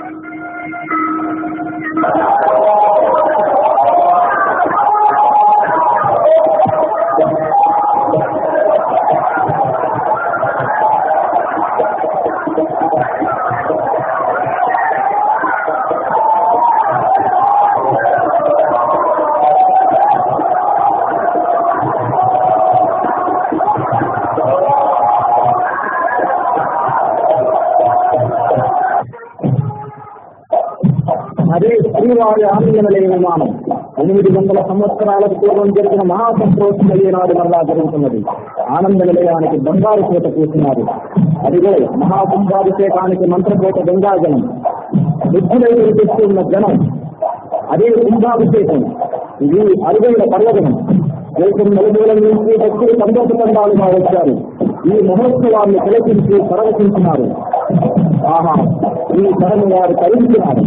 అదే శ్రీవారి ఆనందలే విమానం ఎనిమిది వందల సంవత్సరాలకు పూర్వం జరిగిన మహాసంతోషం నాడు మరలా జరుగుతున్నది ఆనంద నిలయానికి బంగారు కోట కూర్చున్నారు అదిగో మహాకుంభాభిషేకానికి మంత్రకోట గంగాజలం బుద్ధులైన తెస్తున్న జనం అదే కుంభాభిషేకం ఇది అరుగైన పర్వతం దేశం నలుమూల నుంచి భక్తులు సంతోషపడాలుగా వచ్చారు ఈ మహోత్సవాన్ని తిలకించి పరవశించినారు ఆహా ఈ తరము వారు తరించినారు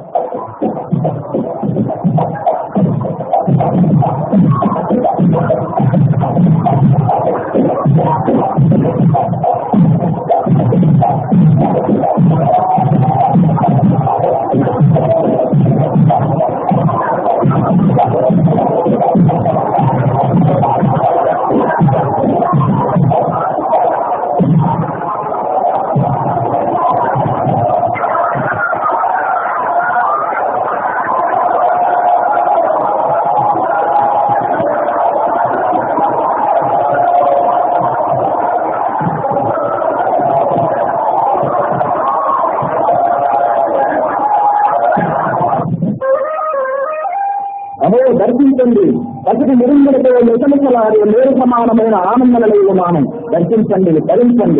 అదే దర్శించండి పసిటి నిరంజనతో నిసమిసలాడే లేరు సమానమైన ఆనంద విమానం దర్శించండి ధరించండి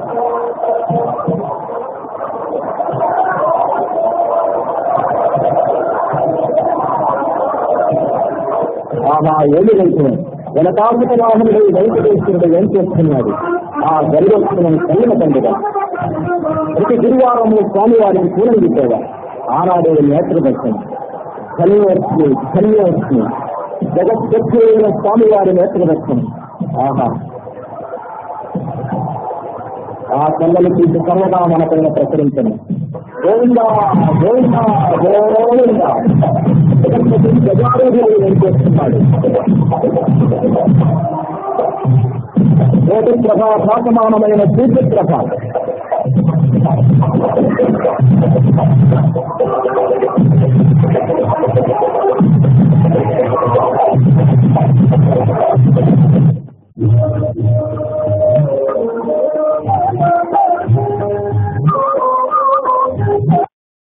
ఆహా ఏమి వెళ్తుంది వెనకాసుక వాహనుడు వెంకటేశ్వరుడు ఏం చేస్తున్నాడు ఆ గరివస్తులను కలిగిన పండుగ ప్రతి గురువారము స్వామివారికి పూలందిసేవా ఆనాడే నేత్ర దర్శనం ధన్యోస్మి ధన్యోస్మి జగత్సత్యులైన స్వామివారి నేత్ర దర్శనం ఆహా ఆ కళ్ళను తీసి సర్వదా మనపైన ప్రసరించను గోవింద గోవింద గోవింద జగత్పతి గజారోగ్యులు ఏం చేస్తున్నాడు కోటి ప్రభ భాసమానమైన సూర్య ప్రభ